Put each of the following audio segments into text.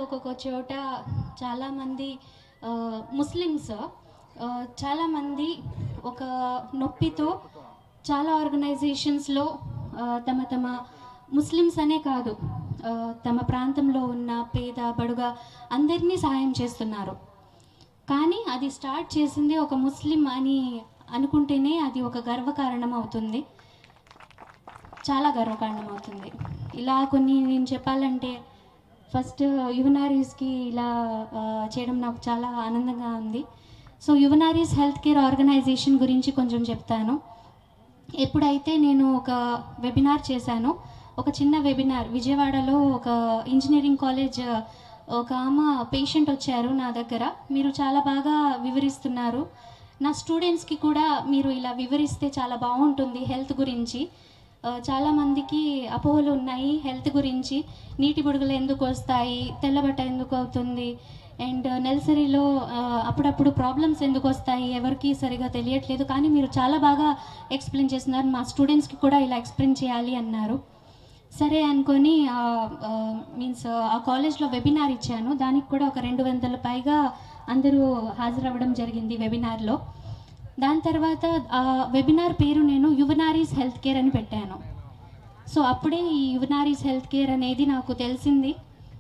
ఒక్కొక్క చోట చాలామంది ఆ, ముస్లిమ్స్ ఆ, చాలామంది ఒక నొప్పితో చాలా ఆర్గనైజేషన్స్లో ఆ, తమ తమ ముస్లిమ్స్ అనే కాదు ఆ, తమ ప్రాంతంలో ఉన్న పేద బడుగ అందరినీ సహాయం చేస్తున్నారు కానీ అది స్టార్ట్ చేసింది ఒక ముస్లిం అని అనుకుంటేనే అది ఒక గర్వకారణం అవుతుంది చాలా గర్వకారణం అవుతుంది ఇలా కొన్ని నేను చెప్పాలంటే ఫస్ట్ యువనారీస్కి ఇలా ఆ, చేయడం నాకు చాలా ఆనందంగా ఉంది so Yuvanaris health care organization గురించి కొంచెం చెప్తాను ఎప్పుడైతే నేను ఒక వెబినార్ చేశానో ఒక చిన్న వెబినార్ విజయవాడలో ఒక ఇంజనీరింగ్ కాలేజ్ ఒక ఆమె పేషెంట్ వచ్చారు నా దగ్గర మీరు చాలా బాగా వివరిస్తున్నారు నా స్టూడెంట్స్కి కూడా మీరు ఇలా వివరిస్తే చాలా బాగుంటుంది హెల్త్ గురించి ఆ, చాలామందికి అపోహలు ఉన్నాయి హెల్త్ గురించి నీటి బుడగలు ఎందుకు వస్తాయి తెల్లబట్ట ఎందుకు అవుతుంది అండ్ నెలసరిలో ఆ, అప్పుడప్పుడు ప్రాబ్లమ్స్ ఎందుకు వస్తాయి ఎవరికి సరిగా తెలియట్లేదు కానీ మీరు చాలా బాగా ఎక్స్ప్లెయిన్ చేస్తున్నారు మా స్టూడెంట్స్కి కూడా ఇలా ఎక్స్ప్లెయిన్ చేయాలి అన్నారు సరే అనుకొని మీన్స్ ఆ కాలేజ్లో వెబినార్ ఇచ్చాను దానికి కూడా ఒక రెండు వందల పైగా అందరూ హాజరవ్వడం జరిగింది వెబినార్లో దాని తర్వాత ఆ వెబినార్ పేరు నేను యువనారీస్ హెల్త్ కేర్ అని పెట్టాను సో అప్పుడే ఈ యువనారీస్ హెల్త్ కేర్ అనేది నాకు తెలిసింది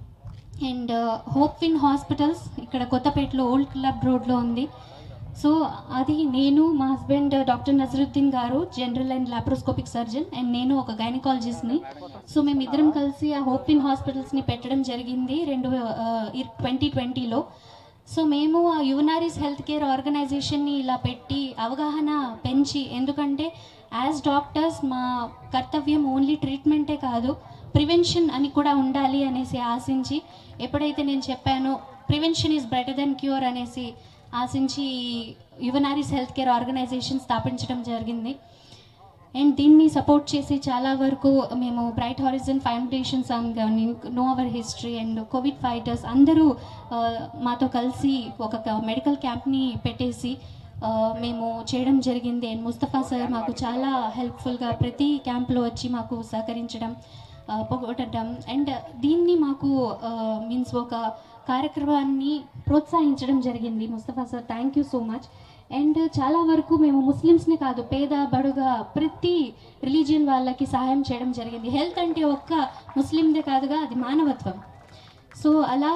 అండ్ హోప్ విన్ హాస్పిటల్స్ ఇక్కడ కొత్తపేటలో ఓల్డ్ క్లబ్ రోడ్లో ఉంది సో అది నేను మా హస్బెండ్ డాక్టర్ నజరుద్దీన్ గారు general and laparoscopic surgeon and నేను ఒక గైనకాలజిస్ట్ని సో మేము ఇద్దరం కలిసి ఆ హోప్ ఇన్ హాస్పిటల్స్ని పెట్టడం జరిగింది రెండు ట్వంటీ ట్వంటీలో సో మేము ఆ యువనారీస్ హెల్త్ కేర్ ఆర్గనైజేషన్ని ఇలా పెట్టి అవగాహన పెంచి ఎందుకంటే యాజ్ డాక్టర్స్ మా కర్తవ్యం ఓన్లీ ట్రీట్మెంటే కాదు ప్రివెన్షన్ అని కూడా ఉండాలి అనేసి ఆశించి ఎప్పుడైతే నేను చెప్పానో prevention is better than cure అనేసి ఆశించి యువనారీస్ హెల్త్ కేర్ ఆర్గనైజేషన్ స్థాపించడం జరిగింది అండ్ దీన్ని సపోర్ట్ చేసి చాలా వరకు మేము బ్రైట్ హారిజన్ ఫౌండేషన్ సంఘ్ కానీ know our history and Covid fighters అందరూ ఆ, మాతో కలిసి ఒక మెడికల్ క్యాంప్ని పెట్టేసి ఆ, మేము చేయడం జరిగింది అండ్ ముస్తఫా సార్ మాకు చాలా హెల్ప్ఫుల్గా ప్రతి క్యాంప్లో వచ్చి మాకు సహకరించడం ఆ, పొగడటం అండ్ దీన్ని మాకు మీన్స్ ఒక కార్యక్రమాన్ని ప్రోత్సహించడం జరిగింది Mustafa sir thank you so much and చాలా వరకు మేము ముస్లిమ్స్ని కాదు పేద బడుగా ప్రతి రిలీజియన్ వాళ్ళకి సహాయం చేయడం జరిగింది హెల్త్ అంటే ఒక్క ముస్లిందే కాదుగా అది మానవత్వం సో అలా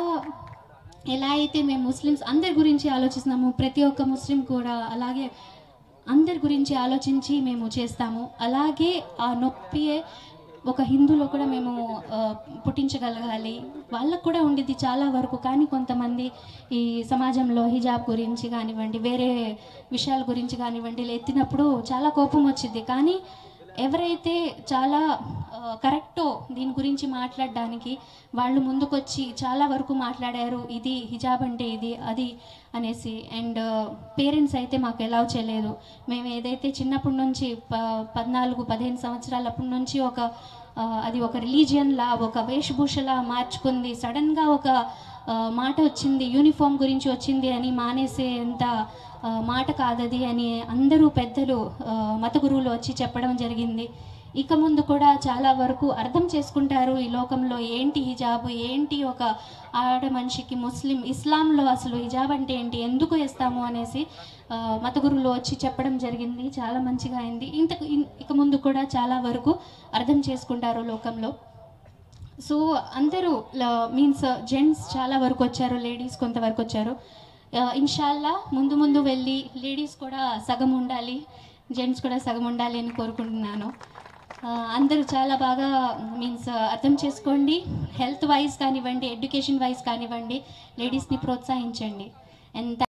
ఎలా అయితే మేము ముస్లిమ్స్ అందరి గురించి ఆలోచిస్తున్నాము ప్రతి ఒక్క ముస్లిం కూడా అలాగే అందరి గురించి ఆలోచించి మేము చేస్తాము అలాగే ఆ నొప్పియే ఒక హిందూలో కూడా మేము ఆ, పుట్టించగలగాలి వాళ్ళకు కూడా ఉండిద్ది చాలా వరకు కానీ కొంతమంది ఈ సమాజంలో హిజాబ్ గురించి కానివ్వండి వేరే విషయాల గురించి కానివ్వండి ఇలా ఎత్తినప్పుడు చాలా కోపం వచ్చింది కానీ ఎవరైతే చాలా ఆ, కరెక్టో దీని గురించి మాట్లాడడానికి వాళ్ళు ముందుకొచ్చి చాలా వరకు మాట్లాడారు ఇది హిజాబ్ అంటే ఇది అది అనేసి అండ్ పేరెంట్స్ అయితే మాకు ఎలావ్ చేయలేదు మేము ఏదైతే చిన్నప్పటి నుంచి ప పద్నాలుగు పదిహేను సంవత్సరాలప్పటి నుంచి ఒక ఆ, అది ఒక రిలీజియన్లా ఒక వేషభూషలా మార్చుకుంది సడన్గా ఒక ఆ, మాట వచ్చింది యూనిఫామ్ గురించి వచ్చింది అని మానేసేంత ఆ, మాట కాదది అని అందరూ పెద్దలు ఆ, మత గురువులు వచ్చి చెప్పడం జరిగింది ఇక ముందు కూడా చాలా వరకు అర్థం చేసుకుంటారు ఈ లోకంలో ఏంటి హిజాబ్ ఏంటి ఒక ఆడ మనిషికి ముస్లిం ఇస్లాంలో అసలు హిజాబ్ అంటే ఏంటి ఎందుకు వేస్తాము అనేసి ఆ, మత గురువులు వచ్చి చెప్పడం జరిగింది చాలా మంచిగా అయింది ఇంత ఇన్- ఇక ముందు కూడా చాలా వరకు అర్థం చేసుకుంటారు లోకంలో సో అందరూ మీన్స్ జెంట్స్ చాలా వరకు వచ్చారు లేడీస్ కొంతవరకు వచ్చారు ఆ, ఇన్షాల్లా ముందు ముందు వెళ్ళి లేడీస్ కూడా సగం ఉండాలి జెంట్స్ కూడా సగం ఉండాలి అని కోరుకుంటున్నాను ఆ, అందరూ చాలా బాగా మీన్స్ అర్థం చేసుకోండి హెల్త్ వైజ్ కానివ్వండి ఎడ్యుకేషన్ వైజ్ కానివ్వండి లేడీస్ని ప్రోత్సహించండి అండ్